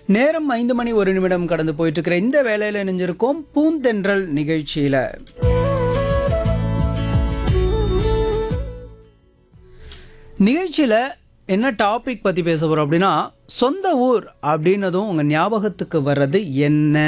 நேரம் ஐந்து மணி ஒரு நிமிடம் கடந்து போயிட்டு இருக்கிற இந்த வேலையில் இணைஞ்சிருக்கோம் பூந்தென்றல் நிகழ்ச்சியில் நிகழ்ச்சியில் என்ன டாபிக் பற்றி பேச போகிறோம் அப்படின்னா சொந்த ஊர் அப்படின்னதும் உங்கள் ஞாபகத்துக்கு வர்றது என்ன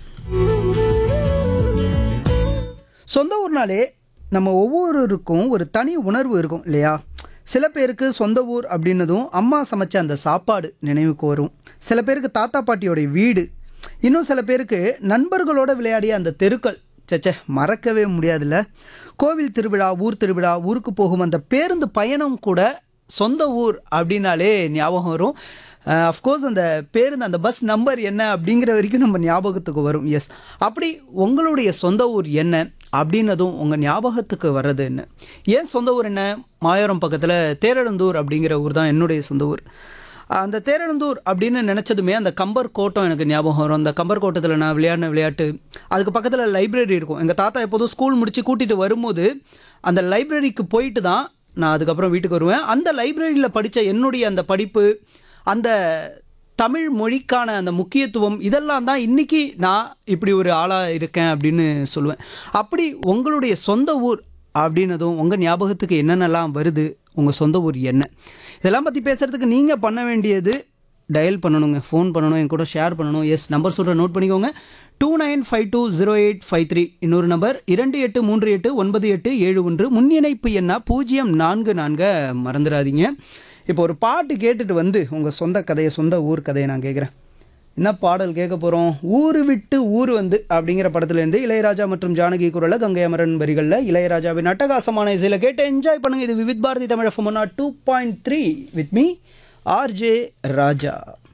சொந்த ஊர்னாலே நம்ம ஒவ்வொருவருக்கும் ஒரு தனி உணர்வு இருக்கும் இல்லையா சில பேருக்கு சொந்த ஊர் அப்படின்னதும் அம்மா சமைச்ச அந்த சாப்பாடு நினைவுக்கு வரும் சில பேருக்கு தாத்தா பாட்டியோடைய வீடு இன்னும் சில பேருக்கு நண்பர்களோட விளையாடிய அந்த தெருக்கள் சச்சே மறக்கவே முடியாதுல்ல கோவில் திருவிழா ஊர் திருவிழா ஊருக்கு போகும் அந்த பேருந்து பயணம் கூட சொந்த ஊர் அப்படின்னாலே ஞாபகம் வரும் அஃப்கோர்ஸ் அந்த பேருந்து அந்த பஸ் நம்பர் என்ன அப்படிங்கிற வரைக்கும் நம்ம ஞாபகத்துக்கு வரும் எஸ் அப்படி உங்களுடைய சொந்த ஊர் என்ன அப்படின்னதும் உங்கள் ஞாபகத்துக்கு வர்றது என்ன ஏன் சொந்த ஊர் என்ன மாயோரம் பக்கத்தில் தேரழந்தூர் அப்படிங்கிற ஊர் தான் என்னுடைய சொந்த ஊர் அந்த தேரழந்தூர் அப்படின்னு நினச்சதுமே அந்த கம்பர் கோட்டம் எனக்கு ஞாபகம் வரும் அந்த கம்பர் கோட்டத்தில் நான் விளையாடின விளையாட்டு அதுக்கு பக்கத்தில் லைப்ரரி இருக்கும் எங்கள் தாத்தா எப்போதும் ஸ்கூல் முடித்து கூட்டிகிட்டு வரும்போது அந்த லைப்ரரிக்கு போயிட்டு தான் நான் அதுக்கப்புறம் வீட்டுக்கு வருவேன் அந்த லைப்ரரியில் படித்த என்னுடைய அந்த படிப்பு அந்த தமிழ் மொழிக்கான அந்த முக்கியத்துவம் இதெல்லாம் தான் இன்றைக்கி நான் இப்படி ஒரு ஆளாக இருக்கேன் அப்படின்னு சொல்லுவேன் அப்படி உங்களுடைய சொந்த ஊர் அப்படின்னதும் உங்கள் ஞாபகத்துக்கு என்னென்னலாம் வருது உங்கள் சொந்த ஊர் என்ன இதெல்லாம் பற்றி பேசுகிறதுக்கு நீங்கள் பண்ண வேண்டியது டயல் பண்ணணுங்க ஃபோன் பண்ணணும் என் கூட ஷேர் பண்ணணும் எஸ் நம்பர் சொல்கிறேன் நோட் பண்ணிக்கோங்க two nine five two zero eight five three இன்னொரு நம்பர் இரண்டு எட்டு மூன்று எட்டு ஒன்பது எட்டு ஏழு ஒன்று முன்னிணைப்பு என்ன பூஜ்ஜியம் நான்கு நான்கை மறந்துடாதீங்க இப்போ ஒரு பாட்டு கேட்டுட்டு வந்து உங்கள் சொந்த கதையை சொந்த ஊர் கதையை நான் கேட்குறேன் என்ன பாடல் கேட்க போகிறோம் ஊரு விட்டு ஊர் வந்து அப்படிங்கிற படத்துலேருந்து இளையராஜா மற்றும் ஜானகி குரலில் கங்கை அமரன் வரிகளில் இளையராஜாவின் அட்டகாசமான இசையில் கேட்டு என்ஜாய் பண்ணுங்கள் இது Vividh Bharati Tamil FM two point three with me RJ Raja